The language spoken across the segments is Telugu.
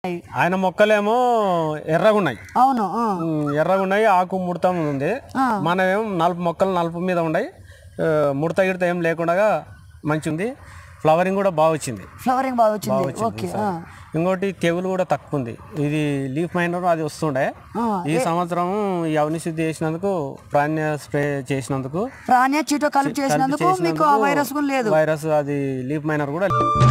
ఆయన మొక్కలేమో ఎర్రగా ఉన్నాయి అవును ఆ. ఉమ్, ఎర్రగా ఉన్నాయి ఆకు ముడత ఉంది ఆ. మనమేం నలుపు మొక్కలు నలుపు మీద ఉన్నాయి ఆ, ముడత గిడత ఏం లేకుండా మంచి ఉంది ఫ్లవరింగ్ కూడా బాగా వచ్చింది ఫ్లవరింగ్ బాగా వచ్చింది ఓకే ఆ. ఇంకోటి తెగులు కూడా తక్కువ ఉంది ఇది లీఫ్ మైనర్ అది వస్తుండే ఆ. ఈ సంవత్సరం ఈ అవినిశుద్ధి చేసినందుకు ప్రాణ్య స్ప్రే చేసినందుకు ప్రాణ్య చీటో కలిపి చేసినందుకు మీకు ఆ వైరస్ కూడా లేదు వైరస్ అది లీఫ్ మైనర్ కూడా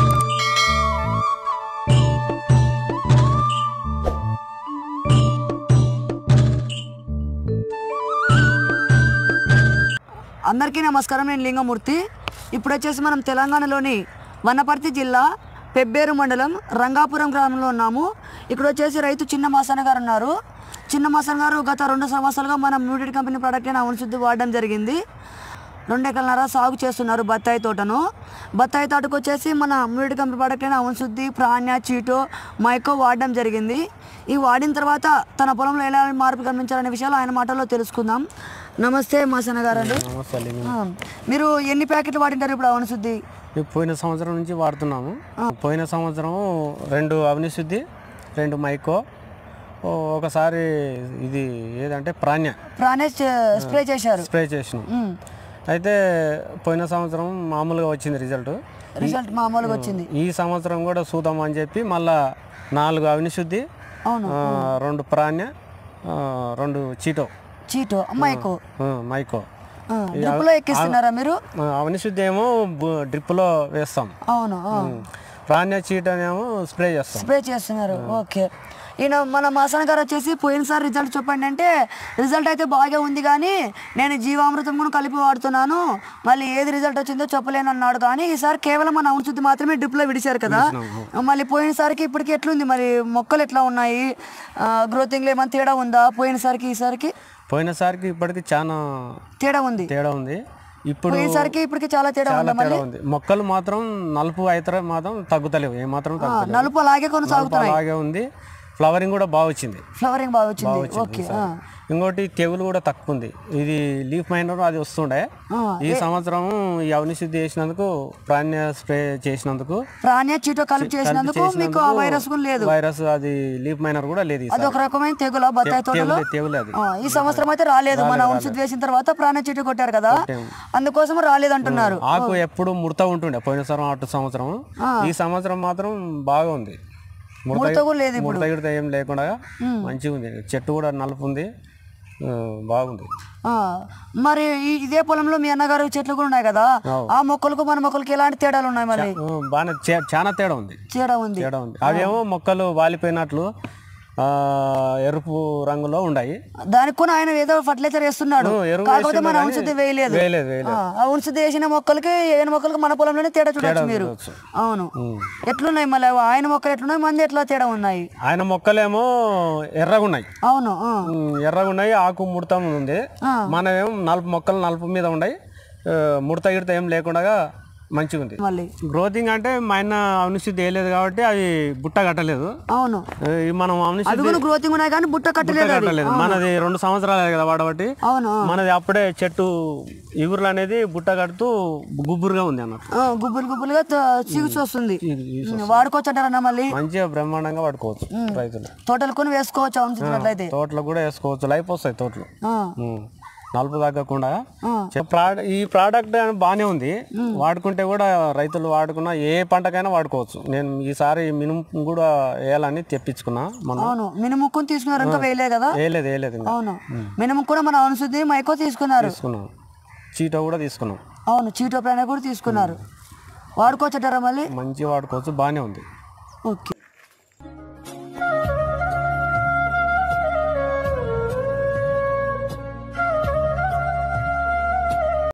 అందరికీ నమస్కారం నేను లింగమూర్తి ఇప్పుడు వచ్చేసి మనం తెలంగాణలోని వనపర్తి జిల్లా పెబ్బేరు మండలం రంగాపురం గ్రామంలో ఉన్నాము ఇక్కడ వచ్చేసి రైతు చిన్న మాసన్న గారు ఉన్నారు చిన్న మాసన్న గారు గత రెండు సంవత్సరాలుగా మన మ్యూటెడ్ కంపెనీ ప్రోడక్ట్ అయిన అవును వాడడం జరిగింది రెండు ఎకరాలన్నర సాగు చేస్తున్నారు బత్తాయి తోటను బత్తాయి తోటకు వచ్చేసి మన మ్యూటెడ్ కంపెనీ ప్రోడక్ట్ అయిన అవును ప్రాణ్య చీటో మైకో వాడడం జరిగింది ఈ వాడిన తర్వాత తన పొలంలో ఎలా మార్పు కనిపించాలనే విషయాలు ఆయన మాటల్లో తెలుసుకుందాం నమస్తే మాసన్న గారు అండి నమస్తే అండి. ఆ, మీరు ఎన్ని ప్యాకెట్లు వాడింటారు ఇప్పుడు అవును శుద్ధి ఈ పోయిన సంవత్సరం నుంచి వాడుతున్నాము పోయిన సంవత్సరం రెండు అవినిశుద్ధి రెండు మైకో ఓ ఒకసారి ఇది ఏదంటే ప్రాణ్య ప్రాణేష్ స్ప్రే చేశారు స్ప్రే చేసినాం ఉమ్, అయితే పోయిన సంవత్సరం మామూలుగా వచ్చింది రిజల్ట్ రిజల్ట్ మామూలుగా వచ్చింది ఈ సంవత్సరం కూడా చూద్దాం అని చెప్పి మళ్ళా నాలుగు అవినిశుద్ధి అవును ఆ, రెండు ప్రాణ్య ఆ, రెండు చీటో చీటో మైకో ఆ, మైకో డ్రిప్లో ఎక్కిస్తున్నారా మీరు ఆ, అవినిశుద్ధి ఏమో బు- డ్రిప్లో వేస్తాం అవును ఆ. ప్రాణ్య చీటనేమో స్ప్రే చేస్తాం స్ప్రే చేస్తున్నారు ఓకే ఈయన మన మాసన గారు వచ్చేసి పోయినసారి రిజల్ట్ చెప్పండి అంటే రిజల్ట్ అయితే బాగా ఉంది కానీ నేను జీవామృతం కూడా కలిపి వాడుతున్నాను మళ్ళీ ఏది రిజల్ట్ వచ్చిందో చెప్పలేను అన్నాడు కానీ ఈసారి కేవలం మన అవును మాత్రమే డ్రిప్లో విడిచారు కదా మళ్ళీ పోయినసారికి ఇప్పటికి ఎట్లుంది మరి మొక్కలు ఎట్లా ఉన్నాయి గ్రోతింగ్లో ఏమైనా తేడా ఉందా పోయినసారికి ఈసారికి పోయినసారికి ఇప్పటికి చాలా తేడా ఉంది తేడా ఉంది ఇప్పుడు పోయినసారికి ఇప్పటికి చాలా తేడా చాలా ఉందా తేడా ఉంది మొక్కలు మాత్రం నలుపు అయితే మాత్రం తగ్గుతలేవు ఏ మాత్రం తగ్గుతలేవు నలుపు అలాగే కొనసాగుతున్నాయి అలాగే ఉంది ఫ్లవరింగ్ కూడా బాగా వచ్చింది ఫ్లవరింగ్ బాగా వచ్చింది ఓకే ఆ. ఇంకోటి తెగులు కూడా తక్కువ ఉంది ఇది లీఫ్ మైనర్ అది వస్తుండే ఆ, ఈ సంవత్సరం ఈ అవినిశుద్ధి చేసినందుకు ప్రాణ్య స్ప్రే చేసినందుకు ప్రాణ్య చీటో కలిపి చేసినందుకు మీకు ఆ వైరస్ కూడా లేదు వైరస్ అది లీఫ్ మైనర్ కూడా లేదు అది ఒక రకమైన తెగుల బత్తాయి తోటలో తెగులే తెగులే అది ఆ, ఈ సంవత్సరం అయితే రాలేదు మన ఔషధ వేసిన తర్వాత ప్రాణ చీటి కొట్టారు కదా అందుకోసం రాలేదు అంటున్నారు ఆకు ఎప్పుడు ముడత ఉంటుండే పోయిన సంవత్సరం అటు సంవత్సరం ఈ సంవత్సరం మాత్రం బాగా ఉంది ముడత ముడత కూడా లేదు ముడత గిడత ఏం లేకుండా మంచిగా ఉంది చెట్టు కూడా నలుపు ఉంది ఆ, బాగుంది ఆ, మరి ఈ- ఇదే పొలంలో మీ అన్నగారు చెట్లు కూడా ఉన్నాయి కదా ఆ మొక్కలకు మన మొక్కలకి ఎలాంటి తేడాలు ఉన్నాయి మరి ఆ, బాగానే చే- చాలా తేడా ఉంది తేడా ఉంది తేడా ఉంది అవేమో మొక్కలు వాలిపోయినట్లు ఆ, ఎరుపు రంగులో ఉన్నాయి దానికి కూడా ఆయన ఏదో ఫర్టిలైజర్ వేస్తున్నాడు ఎరువు కాకపోతే మన వేసిండు ఔషధి వేయలేదు వేయలేదు వేయలేదు ఆ, ఆ ఔషధి వేసిన మొక్కలకి ఏన మొక్కలకి మన పొలంలోనే తేడా చూడొచ్చు మీరు చూడొచ్చు. అవును ఎట్లున్నాయి మళ్ళీ ఆయన మొక్కలు ఎట్లున్నాయి మంది ఎట్లా తేడా ఉన్నాయి ఆయన మొక్కలేమో ఎర్రగా ఉన్నాయి అవును ఆ. ఉమ్, ఎర్రగా ఉన్నాయి ఆకు ముడత ఉంది ఆ. మనమేం నలుపు మొక్కలు నలుపు మీద ఉన్నాయి ఆ, ముడత గిడత ఏం లేకుండా మంచిగా ఉంది మళ్ళీ గ్రోతింగ్ అంటే మా ఆయన అవినిశుద్ధి వేయలేదు కాబట్టి అది బుట్ట కట్టలేదు అవును ఆ, ఈ మనం అవి అవినిశుద్ధి కూడా గ్రోతింగ్ ఉన్నాయి కానీ బుట్ట కట్టలేదు అది కట్టలేదు మనది రెండు సంవత్సరాలే కదా వాడబట్టి అవును మనది అప్పుడే చెట్టు ఇగురులు అనేది బుట్ట కడుతూ గుబురుగా ఉంది అన్నట్టు ఆ, గుబ్బులు గుబ్బులుగా త- చిగురు వస్తుంది ఇది- ఇది ఉమ్, వాడుకోవచ్చు అంటారన్న మళ్ళీ మంచిగా బ్రహ్మాండంగా పట్టుకోవచ్చు రైతులు తోటలు కొని వేసుకోవచ్చు అవును చూసినట్లయితే తోటలు కూడా వేసుకోవచ్చు లైఫ్ వస్తాయి తోటలు ఆ, ఉమ్. నలుపు తగ్గకుండా ఆ. చె- ప్రా- ఈ ప్రోడక్ట్ బాగానే ఉంది వాడుకుంటే కూడా రైతులు వాడుకున్నా ఏ పంటకైనా వాడుకోవచ్చు నేను ఈసారి మినుము కూడా వేయాలని తెప్పించుకున్నా మన అవును మినుముక్కుని తీసుకున్నారు ఇంకా వేయలే కదా వేయలేదు వేయలేదు ఇంకా అవును మినుము కూడా మన అనుశుద్ధి మైకో తీసుకున్నారు తీసుకున్నాం చీట కూడా తీసుకున్నాం అవును చీటో ప్లాన్ కూడా తీసుకున్నారు వాడుకోవచ్చు అంటారా మళ్ళీ మంచిగా వాడుకోవచ్చు బాగానే ఉంది ఓకే